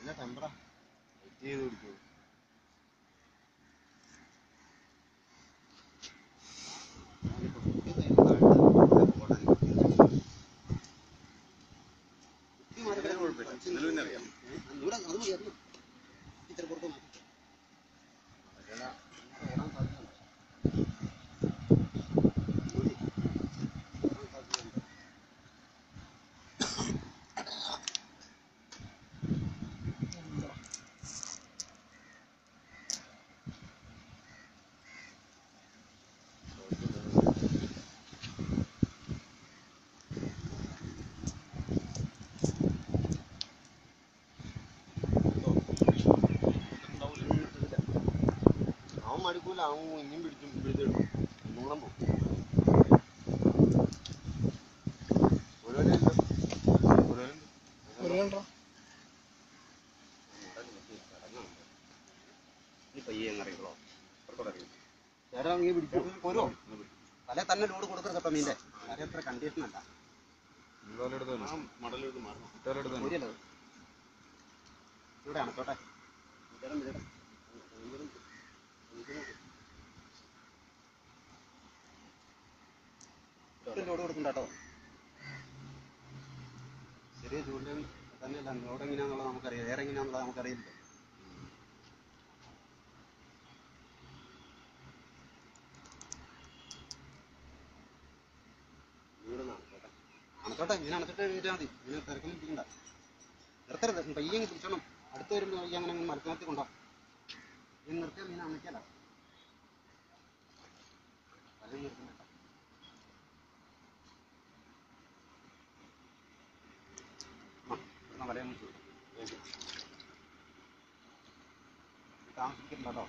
പിന്നെ tempera wait ചെയ്ത് പിടിക്കൂ ഞാനിപ്പോ കുത്തി തരുന്നതായിട്ട് പോട്ടെ. കുത്തി മാറി അതിന് കുഴപ്പമില്ല. ഇതില് പിന്നെ അറിയാം. ഏ, ഇവിടെ അത് മതി അത് മതി. ഇച്ചിരി പുറത്ത് മാറ്റി. മഴ വരാൻ സാധ്യതയുണ്ട്. ഇവിടെ വരാൻ സാധ്യതയുണ്ട്. അവൻ മടുക്കൂല അവൻ ഇനിയും പിടിച്ചും പിടിച്ചിടും ഒന്നുകൂടെ പോകും ഒരുവനുണ്ട് ഒരുവനുണ്ട് ഈ പയ്യെ അങ്ങ് ഇറങ്ങിക്കോളോ ചേട്ടാ നീ പിടിച്ചു പോരോ തലേ തന്നെ ലോഡ് കൊടുക്കരുത് കേട്ടോ മീൻ്റെ തലേ അത്ര കണ്ടീഷൻ അല്ല ആ മടലെടുത്ത് മാറണം ശരിയല്ലോ ഇവിടെ അണച്ചോട്ടെ ചേട്ടൻ വിടട്ടെ. ഒട്ടും ലോഡ് കൊടുക്കണ്ട കേട്ടോ ചെറിയ ചൂണ്ടയും തന്നെയല്ല ലോഡ് എങ്ങനെയാണെന്നുള്ളത് നമുക്കറിയാം എയർ എങ്ങനെയാണെന്നുള്ളത് നമുക്കറിയില്ല അണച്ചോട്ടെ മീൻ അണച്ചിട്ട് വീട്ടാൽ മതി മീൻ തിരക്കൊന്നും പിടിക്കണ്ട നിർത്തരുത് പയ്യെ അങ്ങ് പിടിച്ചോണം അടുത്ത് വരുമ്പോൾ പയ്യെ അങ്ങനെ അങ്ങ് മരത്തിനകത്ത് കൊണ്ടോ മീൻ നിർത്തിയാൽ മീൻ അണയ്ക്കല വല നിർത്തുന്ന കേട്ടോ. ആ, എന്നാ വലയൊന്ന് ചൂട്. താമസിക്കണ്ട കേട്ടോ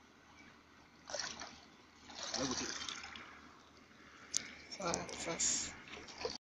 വല കുത്തി Fast.